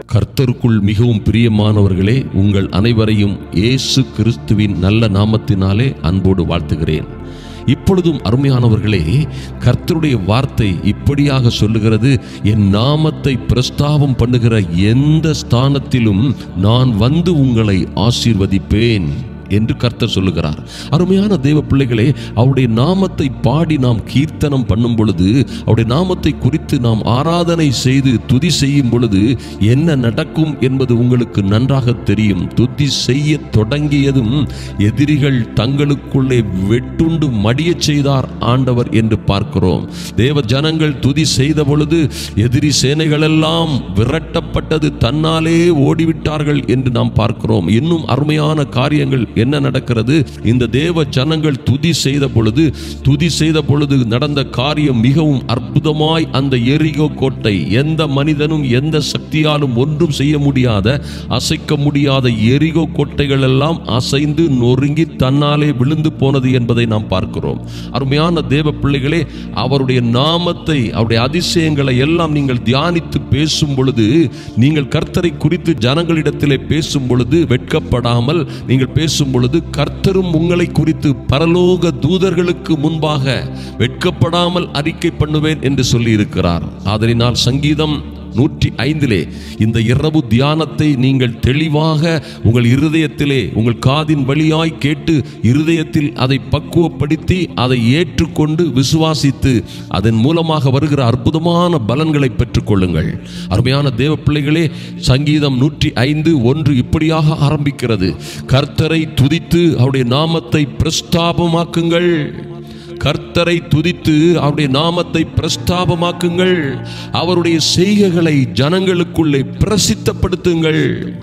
கர்த்தருக்குள் மிகவும் பிரியமானவர்களே உங்கள் அனைவரையும் இயேசு கிறிஸ்துவின் நல்ல நாமத்தினாலே அன்போடு வாழ்த்துகிறேன் இப்பொழுதும் அருமையானவர்களே கர்த்தருடைய வார்த்தை இப்படியாக சொல்லுகிறது என் நாமத்தை பிரஸ்தாபம் பண்ணுகிற எந்த ஸ்தானத்திலும் நான் வந்து உங்களை ஆசீர்வதிப்பேன் என்று கர்த்தர் சொல்லுகிறார் அருமையான தேவ பிள்ளைகளே அவருடைய நாமத்தை பாடி நாம் கீர்த்தனம் பண்ணும் பொழுது அவருடைய நாமத்தை குறித்து நாம் ஆராதனை செய்து துதி செய்யும் பொழுது என்ன நடக்கும் என்பது உங்களுக்கு நன்றாக தெரியும் துதி செய்ய தொடங்கியதும் எதிரிகள் தங்களுக்குள்ளே வெட்டுண்டு மடியச் செய்தார் ஆண்டவர் என்று பார்க்கிறோம் தேவ ஜனங்கள் துதி செய்த பொழுது எதிரி சேனைகளெல்லாம் விரட்டப்பட்டது தன்னாலே ஓடிவிட்டார்கள் என்று நாம் பார்க்கிறோம் இன்னும் அருமையான காரியங்கள் என்ன நடக்கிறது இந்த தேவ ஜனங்கள் துதி செய்த பொழுது துதி செய்த பொழுது நடந்த காரியம் மிகவும் அற்புதமாய் அந்த எரிகோ கோட்டை எந்த மனிதனும் எந்த சக்தியாலும் ஒன்றும் செய்ய முடியாத அசைக்க முடியாத எரிகோ கோட்டைகள் எல்லாம் அசைந்து நொறுங்கி தன்னாலே விழுந்து போனது என்பதை நாம் பார்க்கிறோம் அருமையான தேவ பிள்ளைகளே அவருடைய நாமத்தை அவருடைய அதிசயங்களை எல்லாம் நீங்கள் தியானித்து பேசும் பொழுது நீங்கள் கர்த்தரை குறித்து ஜனங்களிடத்திலே பேசும் பொழுது வெட்கப்படாமல் நீங்கள் பேசும் பொழுது கர்த்தரும் உங்களை குறித்து பரலோக தூதர்களுக்கு முன்பாக வெட்கப்படாமல் அறிக்கை பண்ணுவேன் என்று சொல்லி இருக்கிறார் ஆதலினால் சங்கீதம் நூற்றி ஐந்திலே இந்த இரவு தியானத்தை நீங்கள் தெளிவாக உங்கள் இருதயத்திலே உங்கள் காதின் வழியாய் கேட்டு இருதயத்தில் அதை பக்குவப்படுத்தி அதை ஏற்றுக்கொண்டு விசுவாசித்து அதன் மூலமாக வருகிற அற்புதமான பலன்களை பெற்றுக்கொள்ளுங்கள் அருமையான தேவ பிள்ளைகளே சங்கீதம் நூற்றி ஐந்து ஒன்று இப்படியாக ஆரம்பிக்கிறது கர்த்தரை துதித்து அவருடைய நாமத்தை பிரஸ்தாபமாக்குங்கள் கர்த்தரை துதித்து அவருடைய நாமத்தை பிரஸ்தாபமாக்குங்கள் அவருடைய செய்கைகளை ஜனங்களுக்குள்ளே பிரசித்தப்படுத்துங்கள்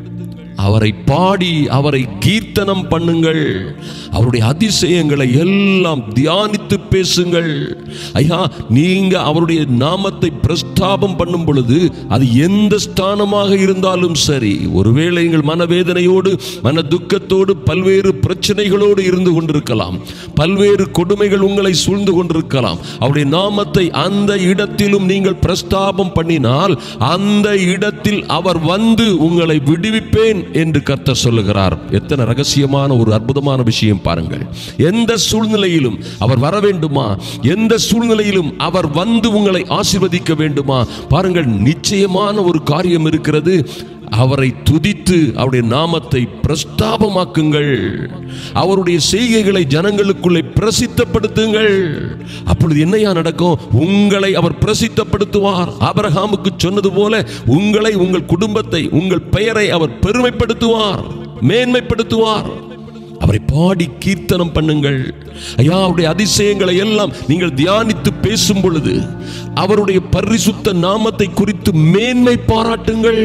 அவரை பாடி அவரை கீர்த்தனம் பண்ணுங்கள் அவருடைய அதிசயங்களை எல்லாம் தியானித்து பேசுங்கள் ஐயா நீங்க அவருடைய நாமத்தை பிரஸ்தாபம் பண்ணும் பொழுது அது எந்த ஸ்தானமாக இருந்தாலும் சரி ஒருவேளை நீங்கள் மனவேதனையோடு மன துக்கத்தோடு பல்வேறு பிரச்சனைகளோடு இருந்து கொண்டிருக்கலாம் பல்வேறு கொடுமைகள் உங்களை சூழ்ந்து கொண்டிருக்கலாம் அவருடைய நாமத்தை அந்த இடத்திலும் நீங்கள் பிரஸ்தாபம் பண்ணினால் அந்த இடத்தில் அவர் வந்து உங்களை விடுவிப்பேன் என்று கர்த்தர் சொல்லுகிறார் எத்தனை ரகசியமான ஒரு அற்புதமான விஷயம் பாருங்கள் எந்த சூழ்நிலையிலும் அவர் வர வேண்டுமா எந்த சூழ்நிலையிலும் அவர் வந்து உங்களை ஆசீர்வதிக்க வேண்டுமா பாருங்கள் நிச்சயமான ஒரு காரியம் இருக்கிறது அவரை துதித்து அவருடைய நாமத்தை பிரஸ்தாபமாக்குங்கள் அவருடைய செய்கைகளை ஜனங்களுக்குள்ளே பிரசித்தப்படுத்துங்கள் அப்பொழுது என்னையா நடக்கும் உங்களை அவர் பிரசித்தப்படுத்துவார் ஆபிரகாமுக்கு சொன்னது போல உங்களை உங்கள் குடும்பத்தை உங்கள் பெயரை அவர் பெருமைப்படுத்துவார் மேன்மைப்படுத்துவார் அவரை பாடி கீர்த்தனம் பண்ணுங்கள் ஐயா அவருடைய அதிசயங்களை எல்லாம் நீங்கள் தியானித்து பேசும் பொழுது அவருடைய பரிசுத்த நாமத்தை குறித்து மேன்மை பாராட்டுங்கள்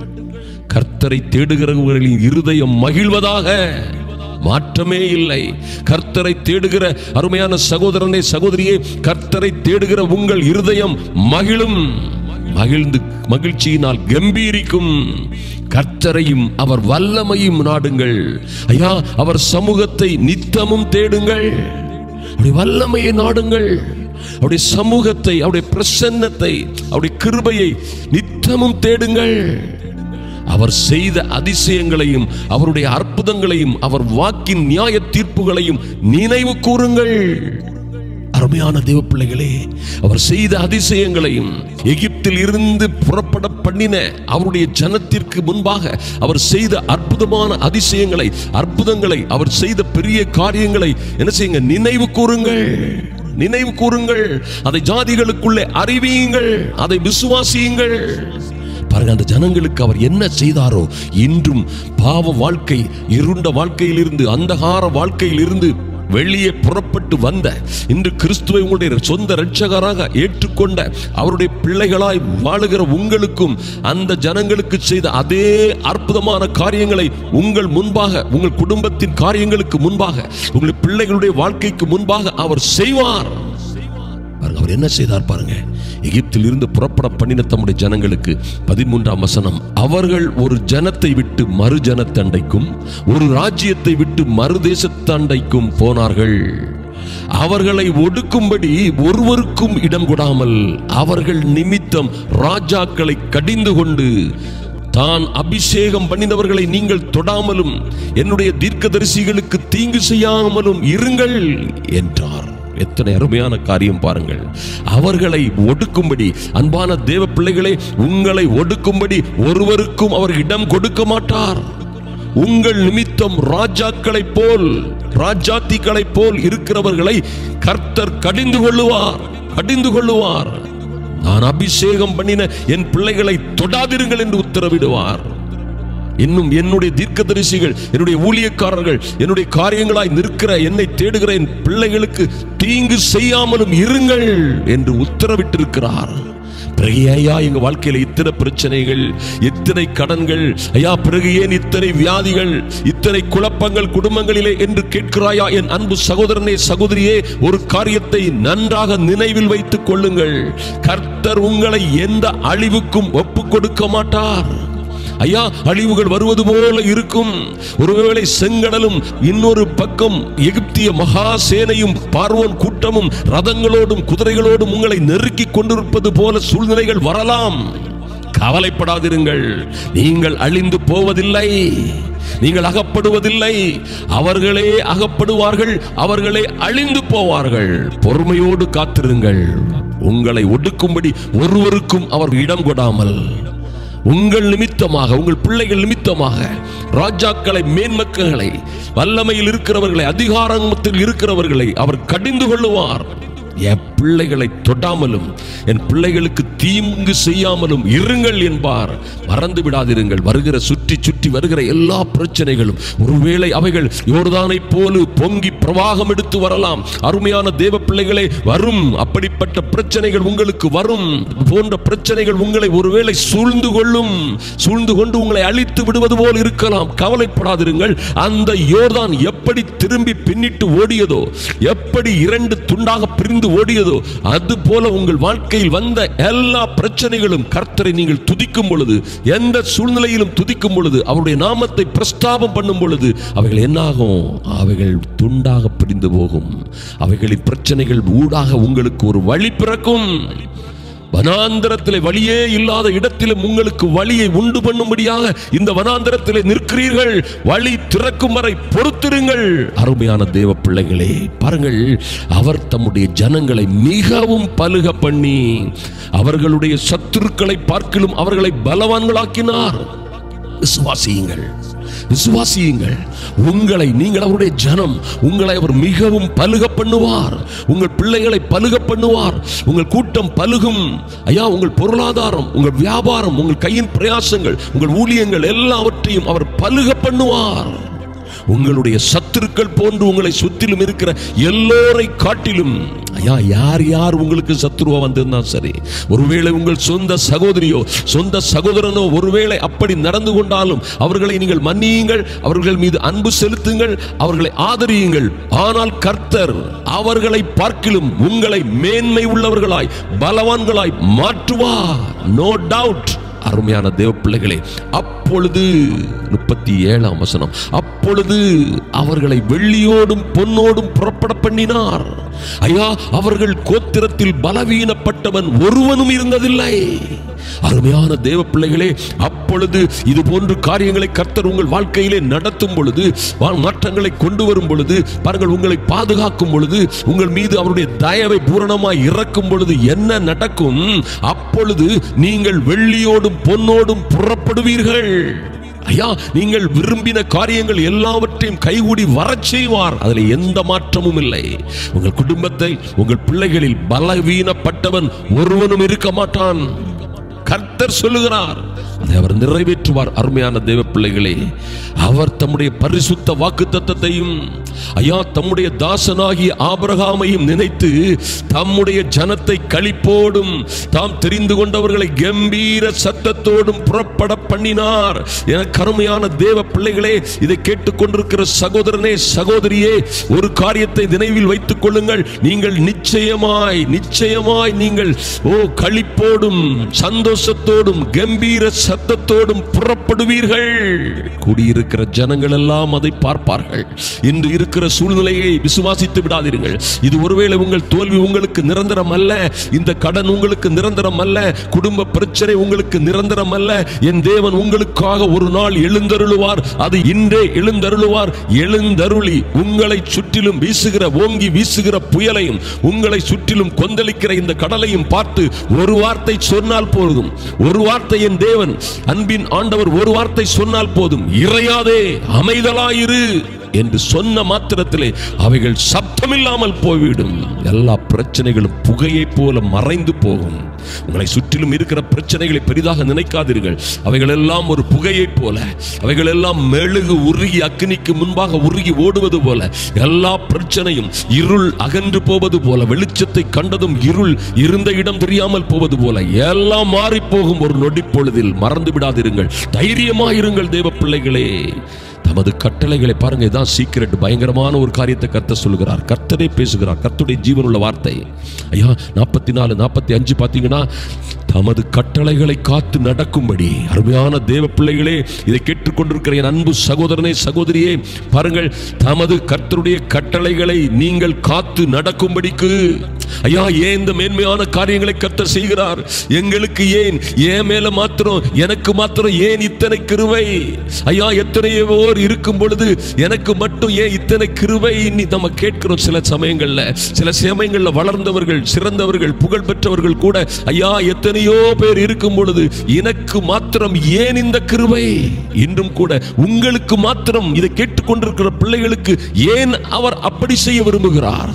கர்த்தரை தேடுகிறவர்களின் இருதயம் மகிழ்வதாக மாற்றமே இல்லை கர்த்தரை தேடுகிற அருமையான சகோதரனே சகோதரியே கர்த்தரை தேடுகிற உங்கள் இருதயம் மகிழும் மகிழ்ந்து மகிழ்ச்சியினால் கம்பீரிக்கும் கர்த்தரையும் அவர் வல்லமையும் நாடுங்கள் ஐயா அவர் சமூகத்தை நித்தமும் தேடுங்கள் அவருடைய வல்லமையை நாடுங்கள் அவருடைய சமூகத்தை அவருடைய பிரசன்னத்தை அவருடைய கிருபையை நித்தமும் தேடுங்கள் அவர் செய்த அதிசயங்களையும் அவருடைய அற்புதங்களையும் அவர் வாக்கின் நியாய தீர்ப்புகளையும் நினைவு கூறுங்கள் அருமையான தேவ பிள்ளைகளே அவர் செய்த அதிசயங்களையும் எகிப்தில் இருந்து புறப்பட பண்ணின அவருடைய ஜனத்திற்கு முன்பாக அவர் செய்த அற்புதமான அதிசயங்களை அற்புதங்களை அவர் செய்த பெரிய காரியங்களை என்ன செய்யுங்க நினைவு கூறுங்கள் நினைவு கூறுங்கள் அதை ஜாதிகளுக்குள்ளே அறிவியுங்கள் அதை விசுவாசியுங்கள் பாருங்க அந்த ஜனங்களுக்கு அவர் என்ன செய்தாரோ இன்றும் பாவ வாழ்க்கை இருண்ட வாழ்க்கையிலிருந்து அந்தகார வாழ்க்கையிலிருந்து வெளியே புறப்பட்டு வந்த இன்று கிறிஸ்துவை உங்களுடைய சொந்த இரட்சகராக ஏற்றுக்கொண்ட அவருடைய பிள்ளைகளாய் வாழுகிற உங்களுக்கும் அந்த ஜனங்களுக்கு செய்த அதே அற்புதமான காரியங்களை உங்கள் முன்பாக உங்கள் குடும்பத்தின் காரியங்களுக்கு முன்பாக உங்கள் பிள்ளைகளுடைய வாழ்க்கைக்கு முன்பாக அவர் செய்வார் பாருங்க அவர் என்ன செய்தார் பாருங்க எகிப்தில் இருந்து புறப்பட பண்ணின தம்முடைய ஜனங்களுக்கு பதிமூன்றாம் வசனம் அவர்கள் ஒரு ஜனத்தை விட்டு மறு ஜனத்தண்டைக்கும் ஒரு ராஜ்யத்தை விட்டு மறு தேசத்தண்டைக்கும் போனார்கள் அவர்களை ஒடுக்கும்படி ஒருவருக்கும் இடம் கொடாமல் அவர்கள் நிமித்தம் ராஜாக்களை கடிந்து கொண்டு தான் அபிஷேகம் பண்ணினவர்களை நீங்கள் தொடாமலும் என்னுடைய தீர்க்கதரிசிகளுக்கு தீங்கு செய்யாமலும் இருங்கள் என்றார் எத்தனை அருமையான காரியம் பாருங்கள் அவர்களை ஒடுக்கும்படி அன்பான தேவ பிள்ளைகளே உங்களை ஒடுக்கும்படி ஒருவருக்கும் அவர் இடம் கொடுக்க மாட்டார் உங்கள் நிமித்தம் ராஜாக்களைப் போல் ராஜாத்திகளைப் போல் இருக்கிறவர்களை கர்த்தர் கடிந்து கொள்ளுவார் கடிந்து கொள்ளுவார் நான் அபிஷேகம் பண்ணின என் பிள்ளைகளை தொடாதிருங்கள் என்று உத்தரவிடுவார் இன்னும் என்னுடைய தீர்க்கதரிசிகள் என்னுடைய ஊழியக்காரர்கள் என்னுடைய காரியங்களாய் நிற்கிற என்னை தேடுகிற என் பிள்ளைகளுக்கு தீங்கு செய்யாமலும் இருங்கள் என்று உத்தரவிட்டிருக்கிறார் பிறகு ஐயா எங்க வாழ்க்கையில இத்தனை பிரச்சனைகள் இத்தனை கடன்கள் ஐயா பிறகு ஏன் இத்தனை வியாதிகள் இத்தனை குழப்பங்கள் குடும்பங்களிலே என்று கேட்கிறாயா என் அன்பு சகோதரனே சகோதரியே ஒரு காரியத்தை நன்றாக நினைவில் வைத்துக் கொள்ளுங்கள் கர்த்தர் உங்களை எந்த அழிவுக்கும் ஒப்புக் கொடுக்க மாட்டார் ஐயா அழிவுகள் வருவது போல இருக்கும் ஒருவேளை செங்கடலும் இன்னொரு பக்கம் எகிப்திய மகா சேனையும் பார்வோன் கூட்டமும் ரதங்களோடும் குதிரைகளோடும் உங்களை நெருக்கி கொண்டிருப்பது போல சூழ்நிலைகள் வரலாம் கவலைப்படாதிருங்கள் நீங்கள் அழிந்து போவதில்லை நீங்கள் அகப்படுவதில்லை அவர்களே அகப்படுவார்கள் அவர்களே அழிந்து போவார்கள் பொறுமையோடு காத்திருங்கள் உங்களை ஒடுக்கும்படி ஒருவருக்கும் அவர் இடம் கொடாமல் உங்கள் நிமித்தமாக உங்கள் பிள்ளைகள் நிமித்தமாக ராஜாக்களை மேன்மக்களை வல்லமையில் இருக்கிறவர்களை அதிகாரத்தில் இருக்கிறவர்களை அவர் கடிந்து கொள்ளுவார் என் பிள்ளைகளை தொடாமலும் என் பிள்ளைகளுக்கு தீங்கு செய்யாமலும் இருங்கள் என்பார் மறந்து விடாதிருங்கள் வருகிற சுற்றி சுற்றி வருகிற எல்லா பிரச்சனைகளும் ஒருவேளை அவைகள் யோர்தானை போல பொங்கி பிரவாகம் எடுத்து வரலாம் அருமையான தேவ பிள்ளைகளே வரும் அப்படிப்பட்ட பிரச்சனைகள் உங்களுக்கு வரும் போன்ற பிரச்சனைகள் உங்களை ஒருவேளை சூழ்ந்து கொள்ளும் சூழ்ந்து கொண்டு உங்களை அழித்து விடுவது போல் இருக்கலாம் கவலைப்படாதிருங்கள் அந்த யோர்தான் எப்படி திரும்பி பின்னிட்டு ஓடியதோ எப்படி இரண்டு துண்டாக பிரிந்து ஓடியதோ அது போல உங்கள் வாழ்க்கையில் வந்த எல்லா பிரச்சனைகளும் கர்த்தரை நீங்கள் துதிக்கும் பொழுது எந்த சூழ்நிலையிலும் துதிக்கும் பொழுது அவருடைய நாமத்தை பிரஸ்தாபம் பண்ணும் பொழுது அவைகள் என்னாகும் அவைகள் துண்டாக பிரிந்து போகும் அவைகளின் பிரச்சனைகள் ஊடாக உங்களுக்கு ஒரு வழி பிறக்கும் வனாந்தரத்திலே வழியே இல்லாத இடத்திலும் உங்களுக்கு வழியை உண்டு பண்ணும்படியாக இந்த வனாந்தரத்திலே நிற்கிறீர்கள் வழி திறக்கும் வரை பொறுத்திருங்கள் அருமையான தேவ பிள்ளைகளே பாருங்கள் அவர் தம்முடைய ஜனங்களை மிகவும் பலுக பண்ணி அவர்களுடைய சத்துருக்களை பார்க்கிலும் அவர்களை பலவான்களாக்கினார் விசுவாசியுங்கள் விசுவாசியுங்கள் உங்களை நீங்கள் அவருடைய ஜனம் உங்களை அவர் மிகவும் பலுக பண்ணுவார் உங்கள் பிள்ளைகளை பலுக பண்ணுவார் உங்கள் கூட்டம் பலுகும் ஐயா உங்கள் பொருளாதாரம் உங்கள் வியாபாரம் உங்கள் கையின் பிரயாசங்கள் உங்கள் ஊழியங்கள் எல்லாவற்றையும் அவர் பலுக பண்ணுவார் உங்களுடைய சத்துருக்கள் போன்று உங்களை சுற்றிலும் இருக்கிற எல்லோரை காட்டிலும் ஐயா யார் யார் உங்களுக்கு சத்துருவா வந்திருந்தா சரி ஒருவேளை உங்கள் சொந்த சகோதரியோ சொந்த சகோதரனோ ஒருவேளை அப்படி நடந்து கொண்டாலும் அவர்களை நீங்கள் மன்னியுங்கள் அவர்கள் மீது அன்பு செலுத்துங்கள் அவர்களை ஆதரியுங்கள் ஆனால் கர்த்தர் அவர்களை பார்க்கிலும் உங்களை மேன்மை உள்ளவர்களாய் பலவான்களாய் மாற்றுவார் நோ டவுட் அருமையான தேவ பிள்ளைகளே அப்பொழுது முப்பத்தி ஏழாம் வசனம் அப்பொழுது அவர்களை வெள்ளியோடும் பொன்னோடும் புறப்பட பண்ணினார் ஐயா அவர்கள் கோத்திரத்தில் பலவீனப்பட்டவன் ஒருவனும் இருந்ததில்லை அருமையான தேவ பிள்ளைகளே அப்பொழுது இது போன்று காரியங்களை கர்த்தர் உங்கள் வாழ்க்கையிலே நடத்தும் பொழுது வா- மாற்றங்களை கொண்டு வரும் பொழுது பாருங்கள் உங்களை பாதுகாக்கும் பொழுது உங்கள் மீது அவருடைய தயவை பூரணமாய் இறக்கும் பொழுது என்ன நடக்கும் அப்பொழுது நீங்கள் வெள்ளியோடும் பொன்னோடும் புறப்படுவீர்கள் ஐயா நீங்கள் விரும்பின காரியங்கள் எல்லாவற்றையும் கைகூடி வரச் செய்வார் அதில் எந்த மாற்றமும் இல்லை உங்கள் குடும்பத்தை உங்கள் பிள்ளைகளில் பலவீனப்பட்டவன் ஒருவனும் இருக்க மாட்டான் கர்த்தர் சொல்லுகிறார் அதை அவர் நிறைவேற்றுவார் அருமையான தேவ பிள்ளைகளே அவர் தம்முடைய பரிசுத்த வாக்கு தத்தத்தையும் ஐயா தம்முடைய தாசனாகிய ஆபிரகாமையும் நினைத்து தம்முடைய ஜனத்தை களிப்போடும் தாம் தெரிந்து கொண்டவர்களை கம்பீர சத்தத்தோடும் புறப்பட பண்ணினார் என கருமையான தேவ பிள்ளைகளே இதை கேட்டுக்கொண்டிருக்கிற சகோதரனே சகோதரியே ஒரு காரியத்தை நினைவில் வைத்துக் கொள்ளுங்கள் நீங்கள் நிச்சயமாய் நிச்சயமாய் நீங்கள் ஓ களிப்போடும் சந்தோஷத்தோடும் கம்பீர சத்தத்தோடும் புறப்படுவீர்கள் கூடியிருக்கிற ஜனங்கள் எல்லாம் அதை பார்ப்பார்கள் இன்று இருக்கிற சூழ்நிலையை விசுவாசித்து விடாதீர்கள் இது ஒருவேளை உங்கள் தோல்வி உங்களுக்கு நிரந்தரம் அல்ல இந்த கடன் உங்களுக்கு நிரந்தரம் அல்ல குடும்ப பிரச்சனை உங்களுக்கு நிரந்தரம் அல்ல என் தேவன் உங்களுக்காக ஒரு நாள் எழுந்தருளுவார் அது இன்றே எழுந்தருளுவார் எழுந்தருளி உங்களை சுற்றிலும் வீசுகிற ஓங்கி வீசுகிற புயலையும் உங்களை சுற்றிலும் கொந்தளிக்கிற இந்த கடலையும் பார்த்து ஒரு வார்த்தை சொன்னால் போதும் ஒரு வார்த்தை என் தேவன் அன்பின் ஆண்டவர் ஒரு வார்த்தை சொன்னால் போதும் இறையாதே அமைதலாயிரு என்று சொன்ன மாத்திரத்திலே அவைகள் சப்தமில்லாமல் போய்விடும் எல்லா பிரச்சனைகளும் புகையை போல மறைந்து போகும் உங்களை சுற்றிலும் இருக்கிற பிரச்சனைகளை பெரிதாக நினைக்காதீர்கள் அவைகள் எல்லாம் ஒரு புகையை போல அவைகள் எல்லாம் மெழுகு உருகி அக்னிக்கு முன்பாக உருகி ஓடுவது போல எல்லா பிரச்சனையும் இருள் அகன்று போவது போல வெளிச்சத்தை கண்டதும் இருள் இருந்த இடம் தெரியாமல் போவது போல எல்லாம் மாறி போகும் ஒரு நொடி பொழுதில் மறந்து விடாதிருங்கள் தைரியமாயிருங்கள் தேவ பிள்ளைகளே தமது கட்டளைகளை பாருங்க இதான் சீக்கிரட் பயங்கரமான ஒரு காரியத்தை கர்த்தர் சொல்லுகிறார் கர்த்தரே பேசுகிறார் கர்த்தருடைய ஜீவனுள்ள வார்த்தை ஐயா நாற்பத்தி நாலு நாற்பத்தி அஞ்சு பார்த்தீங்கன்னா தமது கட்டளைகளை காத்து நடக்கும்படி அருமையான தேவ பிள்ளைகளே இதை கேட்டுக்கொண்டிருக்கிற என் அன்பு சகோதரனே சகோதரியே பாருங்கள் தமது கர்த்தருடைய கட்டளைகளை நீங்கள் காத்து நடக்கும்படிக்கு ஐயா ஏன் இந்த மேன்மையான காரியங்களை கர்த்தர் செய்கிறார் எங்களுக்கு ஏன் ஏன் மேல மாத்திரம் எனக்கு மாத்திரம் ஏன் இத்தனை கிருவை ஐயா எத்தனையோ இருக்கும் பொழுது எனக்கு மட்டும் ஏன் இத்தனை கிருவை நீ நம்ம கேட்கிறோம் சில சமயங்கள்ல சில சமயங்கள்ல வளர்ந்தவர்கள் சிறந்தவர்கள் புகழ் பெற்றவர்கள் கூட ஐயா எத்தனையோ பேர் இருக்கும் பொழுது எனக்கு மாத்திரம் ஏன் இந்த கிருவை இன்றும் கூட உங்களுக்கு மாத்திரம் இதை கேட்டுக்கொண்டிருக்கிற பிள்ளைகளுக்கு ஏன் அவர் அப்படி செய்ய விரும்புகிறார்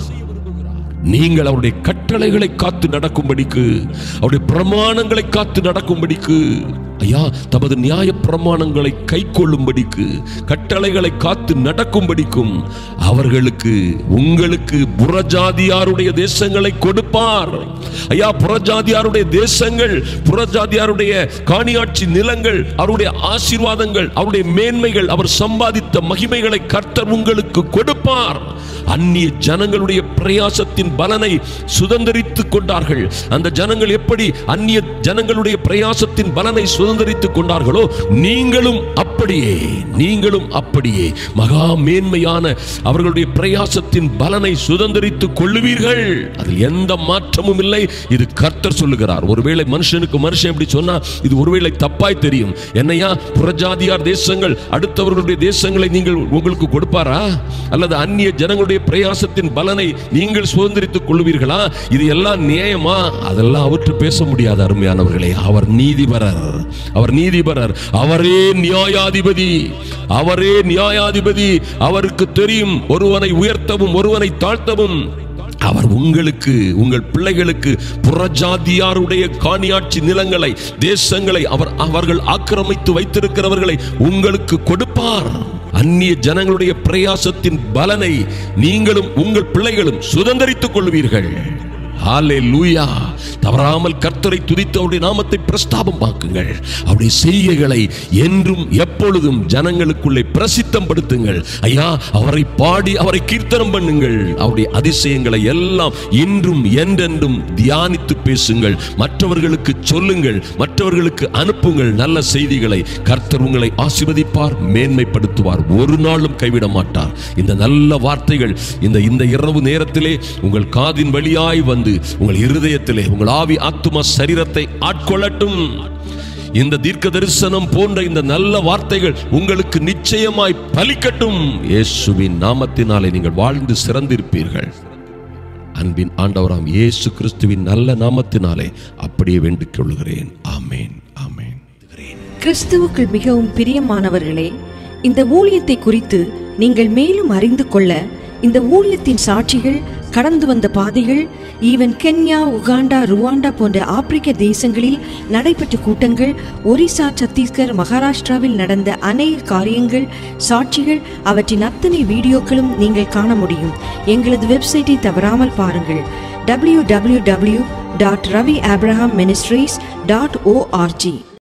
நீங்கள் அவருடைய கட்டளைகளை காத்து நடக்கும்படிக்கு அவருடைய பிரமாணங்களை காத்து நடக்கும்படிக்கு ஐயா தமது நியாய பிரமாணங்களை கை கொள்ளும்படிக்கு கட்டளைகளை காத்து நடக்கும்படிக்கும் அவர்களுக்கு உங்களுக்கு புறஜாதியாருடைய தேசங்களை கொடுப்பார் ஐயா புறஜாதியாருடைய தேசங்கள் புறஜாதியாருடைய காணியாட்சி நிலங்கள் அவருடைய ஆசீர்வாதங்கள் அவருடைய மேன்மைகள் அவர் சம்பாதித்த மகிமைகளை கர்த்தர் உங்களுக்கு கொடுப்பார் அந்நிய ஜனங்களுடைய பிரயாசத்தின் பலனை சுதந்திரித்துக் கொண்டார்கள் அந்த ஜனங்கள் எப்படி அந்நிய ஜனங்களுடைய பிரயாசத்தின் பலனை சுதந்திரித்துக் கொண்டார்களோ நீங்களும் அப்படியே நீங்களும் அப்படியே மகா மேன்மையான அவர்களுடைய பிரயாசத்தின் பலனை சுதந்திரித்துக் கொள்ளுவீர்கள் அதில் எந்த மாற்றமும் இல்லை இது கர்த்தர் சொல்லுகிறார் ஒருவேளை மனுஷனுக்கு மனுஷன் எப்படி சொன்னா இது ஒருவேளை தப்பாய் தெரியும் என்னையா புறஜாதியார் தேசங்கள் அடுத்தவர்களுடைய தேசங்களை நீங்கள் உங்களுக்கு கொடுப்பாரா அல்லது அந்நிய ஜனங்களுடைய பிரயாசத்தின் பலனை நீங்கள் சுதந்திரித்துக் கொள்வீர்களா இது எல்லாம் நியாயமா அதெல்லாம் அவற்று பேச முடியாது அருமையானவர்களே அவர் நீதிபரர் அவர் நீதிபரர் அவரே நியாயாதிபதி அவரே நியாயாதிபதி அவருக்கு தெரியும் ஒருவனை உயர்த்தவும் ஒருவனை தாழ்த்தவும் அவர் உங்களுக்கு உங்கள் பிள்ளைகளுக்கு புறஜாதியாருடைய காணியாட்சி நிலங்களை தேசங்களை அவர் அவர்கள் ஆக்கிரமித்து வைத்திருக்கிறவர்களை உங்களுக்கு கொடுப்பார் அந்நிய ஜனங்களுடைய பிரயாசத்தின் பலனை நீங்களும் உங்கள் பிள்ளைகளும் சுதந்திரித்துக் கொள்வீர்கள் ஹalleluya தவறாமல் கர்த்தரை துதித்து அவருடைய நாமத்தை பிரஸ்தாபமாக்குங்கள் அவருடைய செய்கைகளை என்றும் எப்பொழுதும் ஜனங்களுக்குள்ளே பிரசித்தம் படுத்துங்கள் ஐயா அவரை பாடி அவரை கீர்த்தனம் பண்ணுங்கள் அவருடைய அதிசயங்களை எல்லாம் இன்றும் என்றென்றும் தியானித்து பேசுங்கள் மற்றவர்களுக்கு சொல்லுங்கள் மற்றவர்களுக்கு அனுப்புங்கள் நல்ல செய்திகளை கர்த்தர் உங்களை ஆசீர்வதிப்பார் மேன்மைப்படுத்துவார் ஒரு நாளும் கைவிட மாட்டார் இந்த நல்ல வார்த்தைகள் இந்த இந்த இரவு நேரத்திலே உங்கள் காதின் வழியாய் வந்து உங்கள் இருதயத்திலே உங்கள் ஆவி ஆத்தும சரீரத்தை ஆட்கொள்ளட்டும் இந்த தீர்க்க தரிசனம் போன்ற இந்த நல்ல வார்த்தைகள் உங்களுக்கு நிச்சயமாய் பலிக்கட்டும் இயேசுவின் நாமத்தினாலே நீங்கள் வாழ்ந்து சிறந்திருப்பீர்கள் அன்பின் ஆண்டவராம் இயேசு கிறிஸ்துவின் நல்ல நாமத்தினாலே அப்படியே வேண்டிக் கொள்கிறேன் ஆமேன் ஆமேன் கிறிஸ்துவுக்குள் மிகவும் பிரியமானவர்களே இந்த ஊழியத்தை குறித்து நீங்கள் மேலும் அறிந்து கொள்ள இந்த ஊழியத்தின் சாட்சிகள் கடந்து வந்த பாதைகள் ஈவன் கென்யா உகாண்டா ருவாண்டா போன்ற ஆப்பிரிக்க தேசங்களில் நடைபெற்ற கூட்டங்கள் ஒரிசா சத்தீஸ்கர் மகாராஷ்டிராவில் நடந்த அநேக காரியங்கள் சாட்சிகள் அவற்றின் அத்தனை வீடியோக்களும் நீங்கள் காண முடியும் எங்களது வெப்சைட்டை தவறாமல் பாருங்கள் www.raviabrahamministries.org